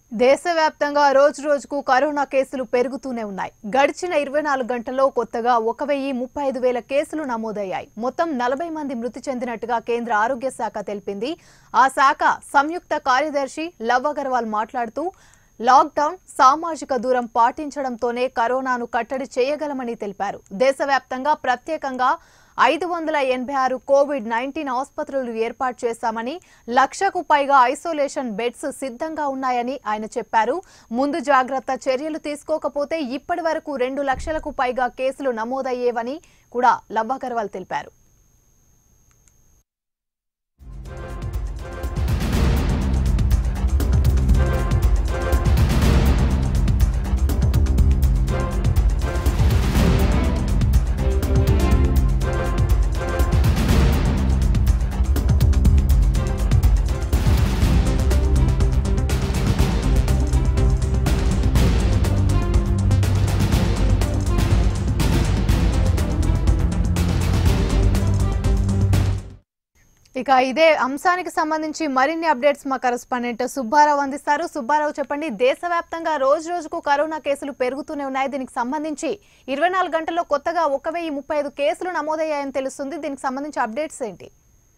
దేశవ్యాప్తంగా రోజు రోజుకు కరోనా కేసులు పెరుగుతూనే ఉన్నాయి గడిచిన ఇరవై నాలుగు గంటల్లో కొత్తగా ఒక వెయ్యి ముప్పై ఐదు వేల కేసులు నమోదయ్యాయి మొత్తం నలభై మంది మృతి చెందినట్టుగా కేంద్ర ఆరోగ్య శాఖ తెలిపింది ఆ శాఖ సంయుక్త కార్యదర్శి లవ్ అగర్వాల్ మాట్లాడుతూ లాక్డౌన్ సామాజిక దూరం పాటించడంతోనే కరోనాను కట్టడి చేయగలమని తెలిపారు దేశవ్యాప్తంగా ప్రత్యేకంగా ఐదు వందల ఎనభై ఆరు కోవిడ్ నైన్టీన్ ఆసుపత్రులు ఏర్పాటు చేశామని లక్షకు పైగా ఐసోలేషన్ బెడ్స్ సిద్ధంగా ఉన్నాయని ఆయన చెప్పారు ముందు జాగ్రత్త చర్యలు తీసుకోకపోతే ఇప్పటి వరకు రెండు లక్షలకు పైగా కేసులు నమోదయ్యేవని కూడా లవ్ అగర్వాల్ తెలిపారు ఇక ఇదే అంశానికి సంబంధించి మరిన్ని అప్డేట్స్ మా కరెస్పాండెంట్ సుబ్బారావు అందిస్తారు సుబ్బారావు చెప్పండి దేశవ్యాప్తంగా రోజు రోజుకు కరోనా కేసులు పెరుగుతూనే ఉన్నాయి దీనికి సంబంధించి ఇరవై నాలుగు గంటల్లో కొత్తగా ఒక వెయ్యి ముప్పై ఐదు కేసులు నమోదయ్యాయని తెలుస్తుంది దీనికి సంబంధించి అప్డేట్స్ ఏంటి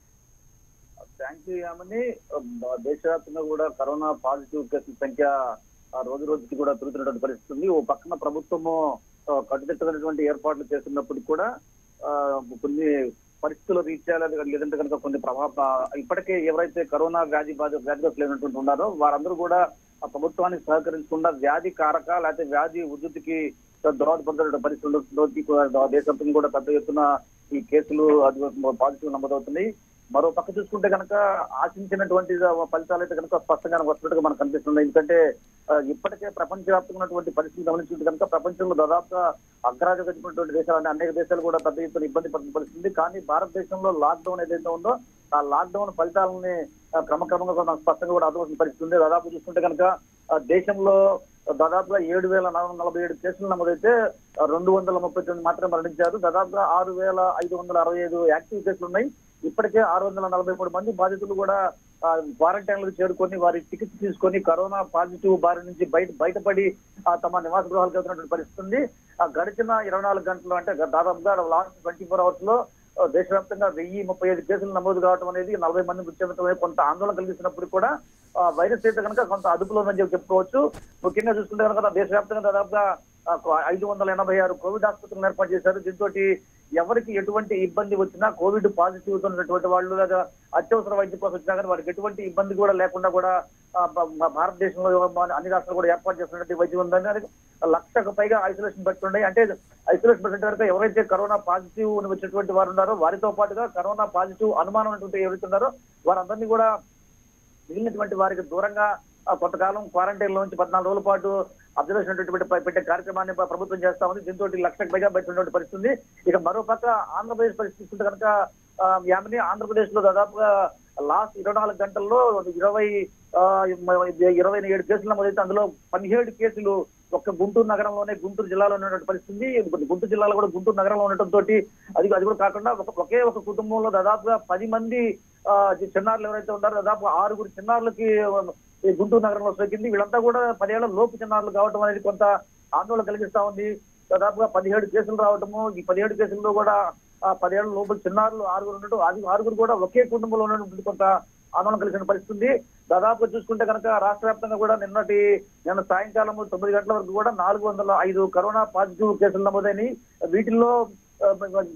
థ్యాంక్ యూ యామని దేశవ్యాప్తంగా కూడా కరోనా పాజిటివ్ కేసుల సంఖ్య ఆ, రోజు రోజుకి కూడా పెరుగుతున్నటువంటి పరిస్థితి ఉంది ఓ పక్కన ప్రభుత్వము ఆ, కట్టుదిట్టమైనటువంటి ఏర్పాట్లు చేస్తున్నప్పటికీ కూడా ఆ, కొన్ని పరిస్థితుల రీత్యా లేదా లేదంటే కనుక కొన్ని ప్రభావ ఇప్పటికే ఎవరైతే కరోనా వ్యాధి బాధ వ్యాధిగ్రస్తులు అయినటువంటి ఉన్నారో వారందరూ కూడా ఆ ప్రభుత్వానికి సహకరించకుండా వ్యాధి కారక లేకపోతే వ్యాధి ఉధృతికి దోహదపడుతున్న పరిస్థితుల్లోకి కూడా దేశవ్యాప్తంగా కూడా పెద్ద ఎత్తున ఈ కేసులు అది పాజిటివ్ నమోదవుతున్నాయి మరో పక్క చూసుకుంటే కనుక ఆశించినటువంటి ఫలితాలు అయితే కనుక స్పష్టంగా వస్తున్నట్టుగా మనకు కనిపిస్తుంది ఎందుకంటే ఆ, ఇప్పటికే ప్రపంచవ్యాప్తంగా ఉన్నటువంటి పరిస్థితులు గమనించుకుంటే కనుక ప్రపంచంలో దాదాపుగా అగ్రాధిపతినటువంటి దేశాలు అనేక దేశాలు కూడా పెద్ద ఎత్తున ఇబ్బంది పడుతున్న పరిస్థితి కానీ భారతదేశంలో లాక్డౌన్ ఏదైతే ఉందో ఆ లాక్డౌన్ ఫలితాలని ఆ, క్రమక్రమంగా కూడా మనకు స్పష్టంగా కూడా అర్థమవుతున్న పరిస్థితి ఉంది దాదాపు చూసుకుంటే కనుక ఆ, దేశంలో దాదాపుగా ఏడు వేల నాలుగు వందల నలభై ఏడు కేసులు నమోదైతే ఆ, రెండు వందల ముప్పై తొమ్మిది మాత్రమే మరణించారు దాదాపుగా ఆరు వేల ఐదు వందల అరవై ఐదు యాక్టివ్ కేసులు ఉన్నాయి ఇప్పటికే ఆరు వందల నలభై మూడు మంది బాధితులు కూడా క్వారంటైన్లకు చేరుకొని వారి చికిత్స తీసుకొని కరోనా పాజిటివ్ బారి నుంచి బయట బయటపడి ఆ, తమ నివాస గృహాలకు వెళ్తున్నటువంటి పరిస్థితి ఉంది ఆ, గడిచిన ఇరవై నాలుగు గంటలు అంటే గ- దాదాపుగా లాస్ట్ ట్వంటీ ఫోర్ అవర్స్ లో ఆ, దేశవ్యాప్తంగా వెయ్యి ముప్పై ఐదు కేసులు నమోదు కావడం అనేది నలభై మంది మృతి చెందడం అనేది కొంత ఆందోళన కలిగిస్తున్నప్పుడు కూడా ఆ, వైరస్ అయితే కనుక కొంత అదుపులో ఉందని చెప్పి చెప్పుకోవచ్చు ముఖ్యంగా చూసుకుంటే కనుక దేశవ్యాప్తంగా దాదాపుగా ఆ, ఐదు వందల ఎనభై ఆరు కోవిడ్ ఆసుపత్రులను ఏర్పాటు చేశారు దీంతో ఎవరికి ఎటువంటి ఇబ్బంది వచ్చినా కోవిడ్ పాజిటివ్ తో ఉన్నటువంటి వాళ్ళు లేదా అత్యవసర వైద్యం కోసం వచ్చినా కానీ వారికి ఎటువంటి ఇబ్బంది కూడా లేకుండా కూడా ఆ, బ- బ- భారతదేశంలో మన అన్ని రాష్ట్రాలు కూడా ఏర్పాటు చేస్తున్నటువంటి వైద్యం ఉందని దానికి లక్షకు పైగా ఐసోలేషన్ బెడ్స్ ఉన్నాయి అంటే ఐసోలేషన్ బెడ్ అంటే కనుక ఎవరైతే కరోనా పాజిటివ్ వచ్చినటువంటి వారు ఉన్నారో వారితో పాటుగా కరోనా పాజిటివ్ అనుమానం ఉన్నటువంటి ఎవరైతే ఉన్నారో వారందరినీ కూడా మిగిలినటువంటి వారికి దూరంగా ఆ, కొంతకాలం క్వారంటైన్ లో నుంచి పద్నాలుగు రోజుల పాటు అబ్జర్వేషన్ ఉన్నటువంటి ప- పెట్టే కార్యక్రమాన్ని ప్ర- ప్రభుత్వం చేస్తా ఉంది దీంతో లక్షకు పైగా బయట పరిస్థితి ఉంది ఇక మరో పక్క ఆంధ్రప్రదేశ్ పరిస్థితి చూసుకుంటే కనుక ఆ, యామిని ఆంధ్రప్రదేశ్ లో దాదాపుగా లాస్ట్ ఇరవై నాలుగు గంటల్లో ఇరవై ఆ, ఇరవై ఏడు కేసులు నమోదైతే అందులో పదిహేడు కేసులు ఒక్క గుంటూరు నగరంలోనే గుంటూరు జిల్లాలో ఉన్నటువంటి పరిస్థితి ఉంది. గుంటూరు జిల్లాలో కూడా గుంటూరు నగరంలో ఉండటంతో అది అది కూడా కాకుండా ఒక ఒకే ఒక కుటుంబంలో దాదాపుగా పది మంది ఆ, చిన్నారులు ఎవరైతే ఉన్నారో దాదాపు ఆరుగురు చిన్నారులకి ఈ గుంటూరు నగరంలో సోకింది వీళ్ళంతా కూడా పదేళ్ల లోపు చిన్నారులు కావటం అనేది కొంత ఆందోళన కలిగిస్తా ఉంది దాదాపుగా పదిహేడు కేసులు రావటము ఈ పదిహేడు కేసుల్లో కూడా ఆ పదేళ్ల లోపల చిన్నారులు ఆరుగురు ఉండటం అది ఆరుగురు కూడా ఒకే కుటుంబంలో ఉన్నటువంటి కొంత ఆందోళన కలిగిన పరిస్థితి ఉంది దాదాపుగా చూసుకుంటే కనుక రాష్ట్ర వ్యాప్తంగా కూడా నిన్నటి నిన్న సాయంకాలం తొమ్మిది గంటల వరకు కూడా నాలుగు వందల ఐదు కరోనా పాజిటివ్ కేసులు నమోదైనవి వీటిల్లో ఆ,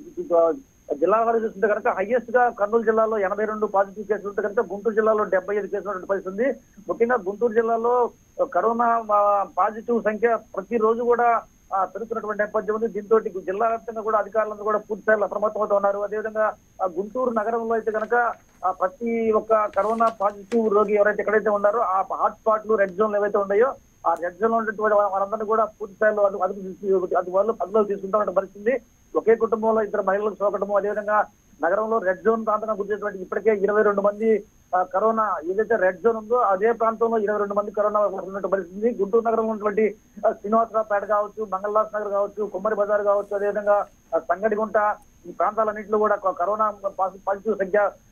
జిల్లా వారు చూస్తుంటే కనుక హైయెస్ట్ గా కర్నూలు జిల్లాలో ఎనభై రెండు పాజిటివ్ కేసులు ఉంటే కనుక గుంటూరు జిల్లాలో డెబ్బై ఐదు కేసులు ఉన్నటువంటి పరిస్థితి ఉంది ముఖ్యంగా గుంటూరు జిల్లాలో కరోనా ఆ, పాజిటివ్ సంఖ్య ప్రతిరోజు కూడా ఆ, పెరుగుతున్నటువంటి నేపథ్యం ఉంది దీంతో జిల్లా వ్యాప్తంగా కూడా అధికారులందరూ కూడా పూర్తి స్థాయిలో అప్రమత్తమవుతూ ఉన్నారు అదేవిధంగా ఆ, గుంటూరు నగరంలో అయితే కనుక ఆ, ప్రతి ఒక్క కరోనా పాజిటివ్ రోగి ఎవరైతే ఎక్కడైతే ఉన్నారో ఆ హాట్ స్పాట్లు రెడ్ జోన్లు ఏవైతే ఉన్నాయో ఆ రెడ్ జోన్ లో ఉన్నటువంటి వారందరినీ కూడా పూర్తి స్థాయిలో అదుపు అదుపు తీసు- అది వాళ్ళు అదుపులో తీసుకుంటామన్న పరిస్థితి ఒకే కుటుంబంలో ఇద్దరు మహిళలకు సోకటము అదేవిధంగా నగరంలో రెడ్ జోన్ ప్రాంతంగా గుర్తించినటువంటి ఇప్పటికే ఇరవై రెండు మంది ఆ, కరోనా ఏదైతే రెడ్ జోన్ ఉందో అదే ప్రాంతంలో ఇరవై రెండు మంది కరోనా ఉన్నట్టు పరిస్థితి ఉంది. గుంటూరు నగరంలో ఉన్నటువంటి ఆ, శ్రీనివాసరావు పేట కావచ్చు మంగళదాస్ నగర్ కావచ్చు కుమ్మరి బజార్ కావచ్చు అదేవిధంగా ఆ, సంగడిగుంట ఈ ప్రాంతాలన్నింటిలో కూడా కొ- కరోనా పాజి- పాజిటివ్ సంఖ్య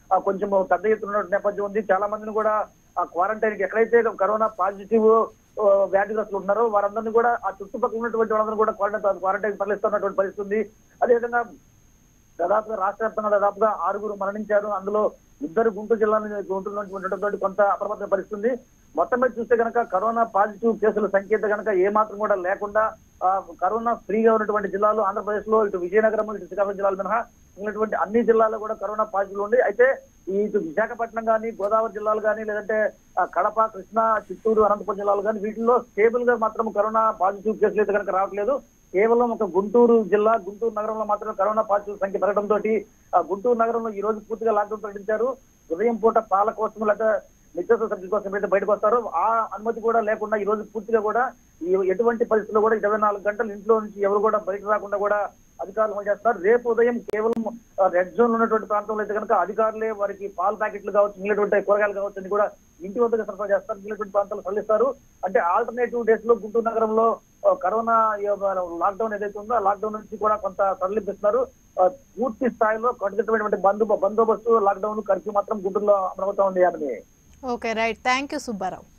ఆ, కొంచెం పెద్ద ఎత్తున ఉన్న నేపథ్యం ఉంది చాలా మందిని కూడా ఆ క్వారంటైన్ కి ఎక్కడైతే కరోనా పాజిటివ్ ఆ, వ్యాధిగ్రస్తులు ఉన్నారో వారందరినీ కూడా ఆ చుట్టుపక్కల ఉన్నటువంటి వాళ్ళందరూ కూడా క్వారంటైన్ క్వారంటైన్ తరలిస్తున్నటువంటి పరిస్థితి ఉంది అదేవిధంగా దాదాపుగా రాష్ట్ర వ్యాప్తంగా దాదాపుగా ఆరుగురు మరణించారు అందులో ఇద్దరు గుంటూరు జిల్లా నుంచి గుంటూరు నుంచి ఉండటంతో కొంత అప్రమత్త పరిస్థితుంది మొత్తం మీద చూస్తే కనుక కరోనా పాజిటివ్ కేసుల సంఖ్య కనుక ఏ మాత్రం కూడా లేకుండా ఆ, కరోనా ఫ్రీగా ఉన్నటువంటి జిల్లాలు ఆంధ్రప్రదేశ్ లో ఇటు విజయనగరం ఇటు శ్రీకాకుళం జిల్లాలు మినహా ఉన్నటువంటి అన్ని జిల్లాల్లో కూడా కరోనా పాజిటివ్ ఉంది అయితే ఈ ఇటు విశాఖపట్నం కానీ గోదావరి జిల్లాలు కానీ లేదంటే ఆ, కడప కృష్ణా చిత్తూరు అనంతపురం జిల్లాలు కానీ వీటిల్లో స్టేబుల్ గా మాత్రం కరోనా పాజిటివ్ కేసులు అయితే కనుక రావట్లేదు కేవలం ఒక గుంటూరు జిల్లా గుంటూరు నగరంలో మాత్రమే కరోనా పాజిటివ్ సంఖ్య పెరగడంతో గుంటూరు నగరంలో ఈ రోజు పూర్తిగా లాక్డౌన్ ప్రకటించారు ఉదయం పూట పాల కోసం లేదా నిత్యావసర సరుకుల కోసం అయితే బయటకు వస్తారో ఆ అనుమతి కూడా లేకుండా ఈ రోజు పూర్తిగా కూడా ఈ ఎటువంటి పరిస్థితుల్లో కూడా ఇరవై నాలుగు గంటలు ఇంట్లో నుంచి ఎవరు కూడా బయట రాకుండా కూడా అధికారులు అమలు చేస్తున్నారు రేపు ఉదయం కేవలం రెడ్ జోన్ ఉన్నటువంటి ప్రాంతంలో అయితే కనుక అధికారులే వారికి పాల ప్యాకెట్లు కావచ్చు మిగిలినటువంటి కూరగాయలు కావచ్చు అని కూడా ఇంటి వద్దకు సరఫరా చేస్తారు మిగిలినటువంటి ప్రాంతాలు తరలిస్తారు అంటే ఆల్టర్నేటివ్ డేస్ లో గుంటూరు నగరంలో ఆ, కరోనా లాక్డౌన్ ఏదైతే ఉందో ఆ లాక్డౌన్ నుంచి కూడా కొంత తరలిపిస్తున్నారు ఆ, పూర్తి స్థాయిలో కట్టుదిట్టమైనటువంటి బందో బందోబస్తు లాక్డౌన్ కర్ఫ్యూ మాత్రం గుంటూరులో అమలవుతా ఉంది అని okay right thank you Subbarao